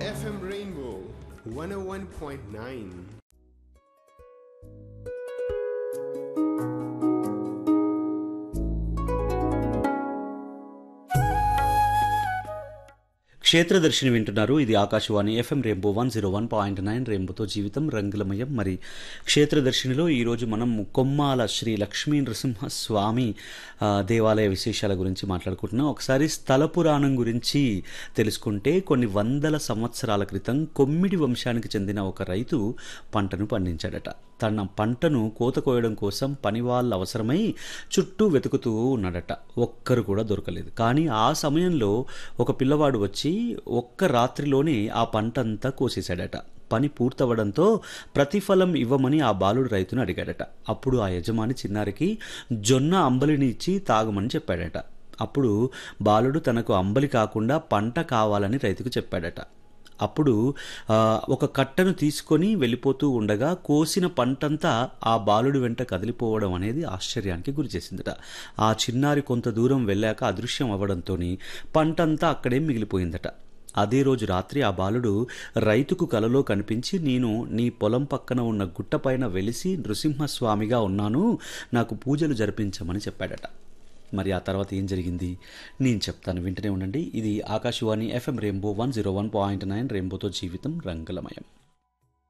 FM Rainbow 101.9. Kshetradarshini వింటున్నారు ఇది Akashvani FM rainbow one zero one point nine రెయిన్బోతో జీవితం రంగులమయం మరి క్షేత్రదర్శినిలో ఈరోజు మనం కొమ్మాల శ్రీ లక్ష్మీ నరసింహ స్వామి ఆ, దేవాలయ విశేషాల గురించి మాట్లాడుకుంటున్నాం ఒకసారి స్థల పురాణం గురించి తెలుసుకుంటే కొన్ని వందల సంవత్సరాల క్రితం కొమ్మిడి వంశానికి చెందిన ఒక రైతు పంటను పండించాడట తన పంటను కోత కోయడం కోసం పని వాళ్ళు అవసరమై చుట్టూ వెతుకుతూ ఉన్నాడట ఒక్కరు కూడా దొరకలేదు కానీ ఆ సమయంలో ఒక పిల్లవాడు వచ్చి ఒక్క రాత్రిలోనే ఆ పంటంతా కోసేశాడట పని పూర్తవడంతో ప్రతిఫలం ఇవ్వమని ఆ బాలుడు రైతును అడిగాడట అప్పుడు ఆ యజమాని చిన్నారికి జొన్న అంబలిని ఇచ్చి తాగమని చెప్పాడట అప్పుడు బాలుడు తనకు అంబలి కాకుండా పంట కావాలని రైతుకు చెప్పాడట అప్పుడు ఆ, ఒక కట్టను తీసుకొని వెళ్ళిపోతూ ఉండగా కోసిన పంటంతా ఆ బాలుడి వెంట కదిలిపోవడం అనేది ఆశ్చర్యానికి గురిచేసిందట ఆ చిన్నారి కొంత దూరం వెళ్ళాక అదృశ్యం అవ్వడంతో పంటంతా అక్కడే మిగిలిపోయిందట అదే రోజు రాత్రి ఆ బాలుడు రైతుకు కలలో కనిపించి నేను నీ పొలం పక్కన ఉన్న గుట్టపైన వెలిసి నృసింహస్వామిగా ఉన్నాను నాకు పూజలు జరిపించమని చెప్పాడట మరి ఆ తర్వాత ఏం జరిగింది నేను చెప్తాను వింటనే ఉండండి ఇది Akashvani FM rainbow one zero one point nine రెయిన్బోతో జీవితం రంగులమయం